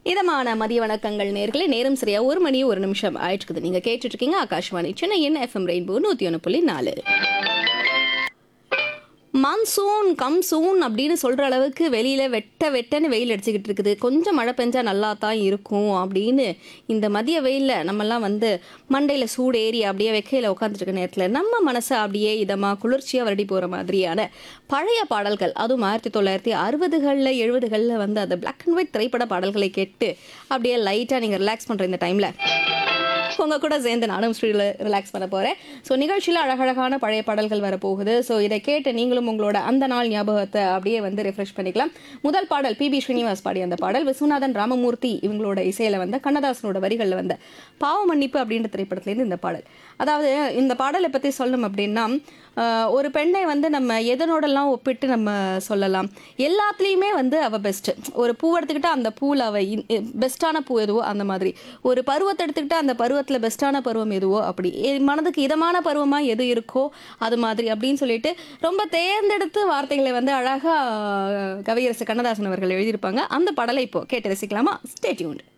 இதமான மதிய வணக்கங்கள் நேர்களே நேரம் சரியா ஒரு மணி ஒரு நிமிஷம் ஆயிட்டு நீங்க கேட்டுட்டு இருக்கீங்க ஆகாஷ்வாணி சென்னையின் எஃப்எம் ரெயின்போ நூத்தி ஒன்று புள்ளி நாலு மான்சூன் கம் சூன் அப்படின்னு சொல்ற அளவுக்கு வெளியில வெட்ட வெட்டன்னு வெயில் அடிச்சுக்கிட்டு இருக்குது கொஞ்சம் மழை பெஞ்சா நல்லா தான் இருக்கும் அப்படின்னு இந்த மதிய வெயில்ல நம்மெல்லாம் வந்து மண்டையில சூடு ஏறி அப்படியே வெக்கையில உட்காந்துட்டு இருக்க நேரத்துல நம்ம மனசை அப்படியே இதமா குளிர்ச்சியா வருடி போற மாதிரியான பழைய பாடல்கள் அதுவும் ஆயிரத்தி தொள்ளாயிரத்தி அறுபதுகளில் எழுபதுகளில் வந்து அந்த பிளாக் அண்ட் ஒயிட் திரைப்பட பாடல்களை கேட்டு அப்படியே லைட்டா நீங்க ரிலாக்ஸ் பண்ற இந்த டைம்ல உங்க கூட சேர்ந்து நானும் ஸ்டுடியோவில் ரிலாக்ஸ் பண்ண போறேன் ஸோ நிகழ்ச்சியில் அழகழகான பழைய பாடல்கள் வரப்போகுது ஸோ இதை கேட்டு நீங்களும் உங்களோட அந்த நாள் ஞாபகத்தை அப்படியே வந்து ரெஃப்ரெஷ் பண்ணிக்கலாம் முதல் பாடல் பி பி ஸ்ரீனிவாஸ் பாடிய அந்த பாடல் விஸ்வநாதன் ராமமூர்த்தி இவங்களோட இசையில வந்த கண்ணதாசனோட வரிகளில் வந்த பாவ மன்னிப்பு அப்படின்ற திரைப்படத்துலேருந்து இந்த பாடல் அதாவது இந்த பாடலை பற்றி சொல்லணும் அப்படின்னா ஆஹ், ஒரு பெண்ணை வந்து நம்ம எதனோடலாம் ஒப்பிட்டு நம்ம சொல்லலாம் எல்லாத்துலேயுமே வந்து அவ பெஸ்ட் ஒரு பூ எடுத்துக்கிட்டா அந்த பூவில் அவ பெஸ்ட்டான பூ எதுவோ அந்த மாதிரி ஒரு பருவத்தை எடுத்துக்கிட்டா அந்த பருவத்தில் பெஸ்ட்டான பருவம் எதுவோ அப்படி எ- மனதுக்கு இதமான பருவமாக எது இருக்கோ அது மாதிரி அப்படின்னு சொல்லிட்டு ரொம்ப தேர்ந்தெடுத்து வார்த்தைகளை வந்து அழகாக கவியரசு கண்ணதாசன் அவர்கள் எழுதியிருப்பாங்க அந்த பாடலை இப்போ கேட்டு ரசிக்கலாமா ஸ்டேட்யூண்ட்